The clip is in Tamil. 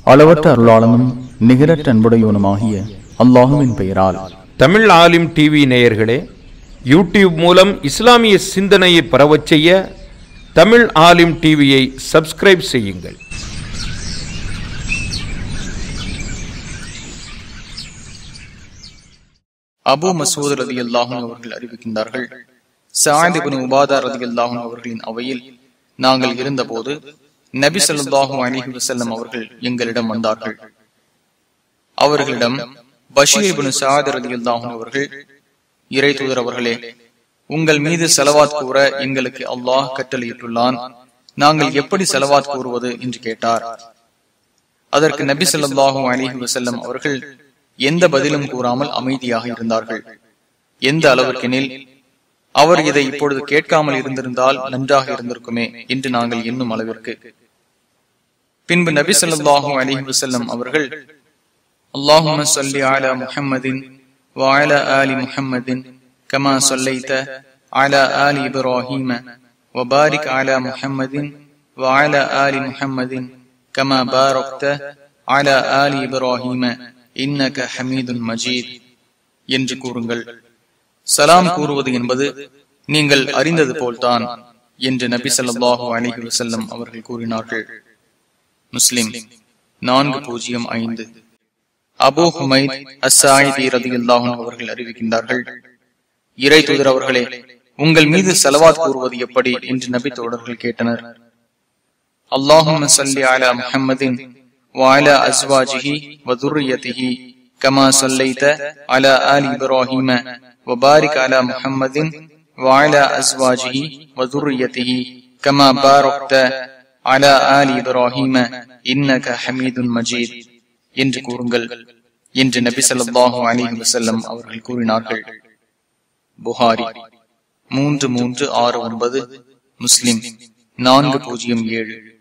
அளவற்ற அருளாளனும் நிகரற்ற அன்புடையவனுமாகிய அல்லாஹுவின் பெயரால் தமிழ் ஆலிம் டிவி நேயர்களே யூடியூப் மூலம் இஸ்லாமிய சிந்தனையை பரவச் செய்ய தமிழ் ஆலிம் டிவியை சப்ஸ்கிரைப் செய்யுங்கள் அபு மசூத் ரதி அல்லாஹும் அவர்கள் அறிவிக்கின்றார்கள் சாயதிபின் உபாதா ரதி அல்லாஹும் அவர்களின் அவையில் நாங்கள் இருந்தபோது நபி ஸல்லல்லாஹு அலைஹி வஸல்லம் அவர்கள் எங்களிடம் வந்தார்கள் அவர்களிடம் பஷீர் இப்னு சாத் ரதி அல்லாஹும் அவர்கள் இறை தூதர் அவர்களே உங்கள் மீது செலவாத் கூற எங்களுக்கு அல்லாஹ் கட்டளையிட்டுள்ளான் நாங்கள் எப்படி செலவாத் கூறுவது என்று கேட்டார் அதற்கு நபி ஸல்லல்லாஹு அலைஹி வஸல்லம் அவர்கள் எந்த பதிலும் கூறாமல் அமைதியாக இருந்தார்கள் எந்த அளவுக்கெனில் அவர் இதை இப்பொழுது கேட்காமல் இருந்திருந்தால் நன்றாக இருந்திருக்குமே என்று நாங்கள் எண்ணும் அளவிற்கு பின்பு நபி ஸல்லல்லாஹு அலைஹி வஸல்லம் அவர்கள் அல்லாஹும்ம ஸல்லி அலா முஹம்மதின் வஅலா ஆலி முஹம்மதின் கமா ஸல்லைத அலா ஆலி இப்ராஹீம وبارك على محمد وعلى آل محمد كما باركت على آل إبراهيم இன்னக ஹமீதுன் மஜீத் என்று கூறுங்கள் சலாம் கூறுவது என்பது நீங்கள் அறிந்தது போல்தான் என்று நபி ஸல்லல்லாஹு அலைஹி வஸல்லம் அவர்கள் கூறினார்கள் முஸ்லிம் நான்கு பூஜ்ஜியம் ஐந்து அபூ ஹுமைத் அஸ்ஸாயிதி ரதியுல்லாஹு அவர்கள் அறிவிக்கின்றார்கள் இறை தூதர் அவர்களே உங்கள் மீது செலவாத் கூறுவது எப்படி என்று நபி தோழர்கள் கேட்டனர் அல்லாஹும்ம சல்லி அலா முஹம்மதின் وعلى أزواجه وذريته كما صليت على آل إبراهيم وبارك على محمد وعلى أزواجه وذريته كما باركت على آل إبراهيم إنك حميد مجيد என்று கூறுங்கள் என்று நபி ஸல்லல்லாஹு அலைஹி வஸல்லம் அவர்கள் கூறினார்கள் புகாரி மூன்று மூன்று ஆறு ஒன்பது முஸ்லிம் நான்கு பூஜ்ஜியம் ஏழு